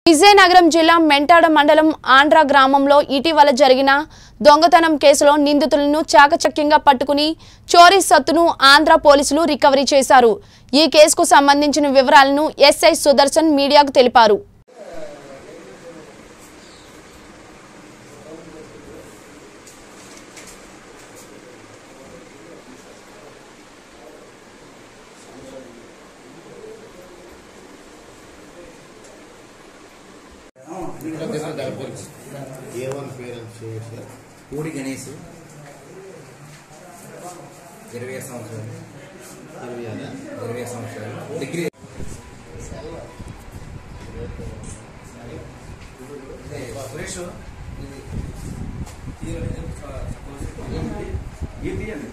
విజయనగరం జిల్లా మెంటాడ మండలం ఆంధ్ర గ్రామంలో ఇటీవల జరిగిన దొంగతనం కేసులో నిందితులను చాకచక్యంగా పట్టుకుని చోరీ సత్తును ఆంధ్ర పోలీసులు రికవరీ చేశారు ఈ కేసుకు సంబంధించిన వివరాలను ఎస్ఐ సుదర్శన్ మీడియాకు తెలిపారు ఏ వన్ పేరెంట్స్ చేసి పూడి గణేష్ ఇరవై ఐదు సంవత్సరాలు ఇరవై ఆరా? ఇరవై ఐదు సంవత్సరాలు డిగ్రీ ఇదే సురేష్ ఇది తీయలేదు. ఇది తీయండి.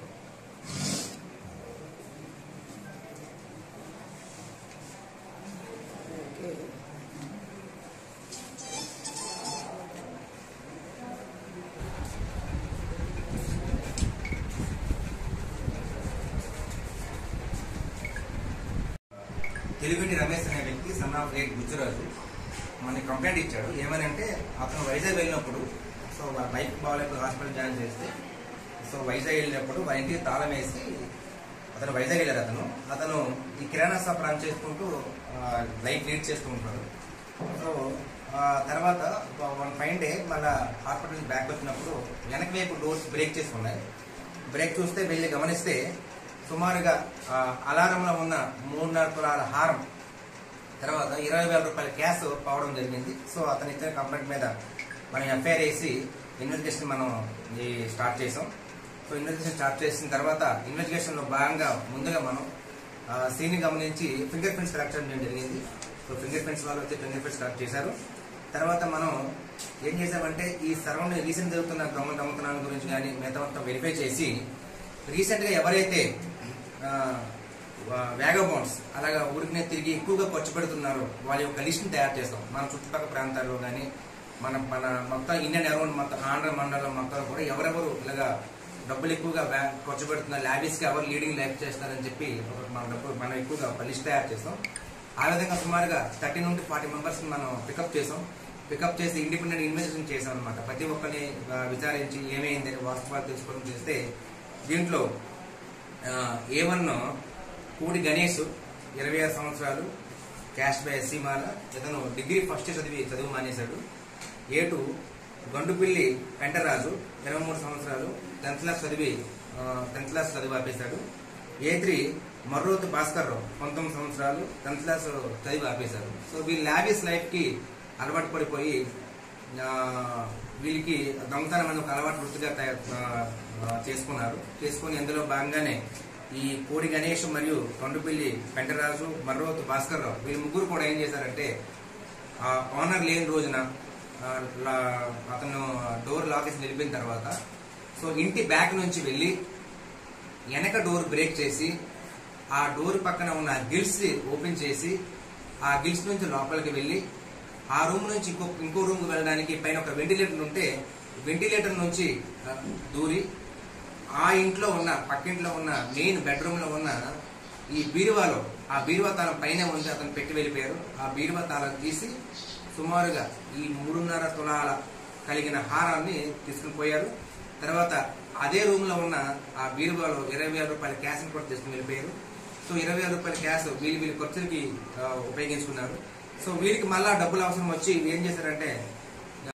తెలుగుని రమేష్ అనే వ్యక్తి సన్ ఆఫ్ ఎయిట్ గుజరాత్ మనకి కంప్లైంట్ ఇచ్చాడు ఏమని అంటే అతను వైజాగ్ వెళ్ళినప్పుడు సో వాళ్ళ బైక్ బాగాలేక హాస్పిటల్ జాయిన్ చేస్తే సో వైజాగ్ వెళ్ళినప్పుడు వాళ్ళ ఇంటికి తాళం వేసి అతను వైజాగ్ వెళ్ళారు అతను అతను ఈ కిరాణా షాప్ రన్ చేసుకుంటూ లైఫ్ లీడ్ చేస్తూ ఉంటాడు సో ఆ తర్వాత వన్ ఫైన్ డే మళ్ళా హాస్పిటల్ బ్యాక్ వచ్చినప్పుడు వెనక వైపు డోర్స్ బ్రేక్ చేసి ఉన్నాయి బ్రేక్ చూస్తే వెళ్ళి గమనిస్తే సుమారుగా ఆ, అలారంలో ఉన్న మూడున్నర తులాల హారం తర్వాత ఇరవై వేల రూపాయల క్యాష్ పోవడం జరిగింది సో అతని ఇచ్చిన కంప్లైంట్ మీద మనం ఎఫ్ఐఆర్ వేసి ఇన్వెస్టిగేషన్ మనం ఈ స్టార్ట్ చేసాం సో ఇన్వెస్టిగేషన్ స్టార్ట్ చేసిన తర్వాత ఇన్వెస్టిగేషన్ లో భాగంగా ముందుగా మనం సీన్ గమనించి ఫింగర్ ప్రింట్స్ కలెక్ట్ చేయడం జరిగింది సో ఫింగర్ ప్రింట్స్ వాళ్ళు వచ్చి ఫింగర్ ప్రింట్స్ కలెక్ట్ చేశారు తర్వాత మనం ఏం చేసామంటే ఈ సరౌండింగ్ రీసెంట్ జరుగుతున్న దొంగ దొంగతనాల గురించి కానీ మిగతా మొత్తం వెరిఫై చేసి రీసెంట్ గా ఎవరైతే వ్యాగబౌండ్స్ అలాగా ఊరికినే తిరిగి ఎక్కువగా ఖర్చు పెడుతున్నారో వాళ్ళ యొక్క లిస్ట్ తయారు చేస్తాం మన చుట్టుపక్కల ప్రాంతాల్లో కానీ మన మన మొత్తం ఇండియన్ అరౌండ్ మొత్తం ఆంధ్ర మండలం మొత్తం కూడా ఎవరెవరు ఇలాగా డబ్బులు ఎక్కువగా వ్యా- ఖర్చు పెడుతున్నారు ల్యాబీస్ కి ఎవరు లీడింగ్ లైఫ్ చేస్తున్నారని చెప్పి ఒక మన డబ్బు మనం ఎక్కువగా ఒక లిస్ట్ తయారు చేస్తాం ఆ విధంగా సుమారుగా థర్టీ నుండి ఫార్టీ మెంబర్స్ మనం పికప్ చేసాం పికప్ చేసి ఇండిపెండెంట్ ఇన్వెస్టిగేషన్ చేసాం అనమాట ప్రతి ఒక్కరిని ఆ, విచారించి ఏమైంది అని వాస్తవాలు తెలుసుకోవడం చేస్తే దీంట్లో ఏ వన్ కూడి గణేష్ ఇరవై ఆరు సంవత్సరాలు క్యాష్ బై ఎస్సీ మాల ఇతను డిగ్రీ ఫస్ట్ చదివి చదువు మానేశాడు ఏ టూ గండుపిల్లి వెంటరాజు ఇరవై మూడు సంవత్సరాలు టెన్త్ క్లాస్ చదివి టెన్త్ క్లాస్ చదివి ఆపేశాడు ఏ త్రీ మర్రోతు భాస్కర్ రావు పంతొమ్మిది సంవత్సరాలు టెన్త్ క్లాస్ చదివి ఆపేశారు సో వీళ్ళు ల్యాబీస్ లైఫ్ కి అలవాటు పడిపోయి ఆ, వీళ్ళకి దొంగతనం అనేది ఒక అలవాటు వృత్తిగా తయారు ఆ, ఆ, చేసుకున్నారు చేసుకుని అందులో భాగంగానే ఈ కోడి గణేష్ మరియు కొండపల్లి పెంటరాజు మర్రోతు భాస్కర్ రావు వీళ్ళు ముగ్గురు కూడా ఏం చేశారంటే ఆ ఓనర్ లేని రోజున ఆ, లా- అతను డోర్ లాక్ చేసి నిలిపిన తర్వాత సో ఇంటి బ్యాక్ నుంచి వెళ్ళి వెనక డోర్ బ్రేక్ చేసి ఆ డోర్ పక్కన ఉన్న గిల్స్ ఓపెన్ చేసి ఆ గిల్స్ నుంచి లోపలికి వెళ్ళి ఆ రూమ్ నుంచి ఇంకో ఇంకో రూమ్ వెళ్ళడానికి పైన ఒక వెంటిలేటర్ ఉంటే వెంటిలేటర్ నుంచి ఆ, దూరి ఆ ఇంట్లో ఉన్న పక్కింట్లో ఉన్న మెయిన్ బెడ్రూమ్ లో ఉన్న ఈ బీరువాలో ఆ బీరువా తాళం పైన ఉంది అతను పెట్టి వెళ్ళిపోయారు ఆ బీరువా తాళం తీసి సుమారుగా ఈ మూడున్నర తులాల కలిగిన హారాన్ని తీసుకుని పోయారు తర్వాత అదే రూమ్ లో ఉన్న ఆ బీరువాలో ఇరవై వేల రూపాయల క్యాష్ కూడా తీసుకుని వెళ్ళిపోయారు సో ఇరవై వేల రూపాయల క్యాష్ వీళ్ళు వీళ్ళ ఖర్చులకి ఆ, ఉపయోగించుకున్నారు సో వీరికి మళ్ళా డబ్బులు అవసరం వచ్చి ఏం చేశారంటే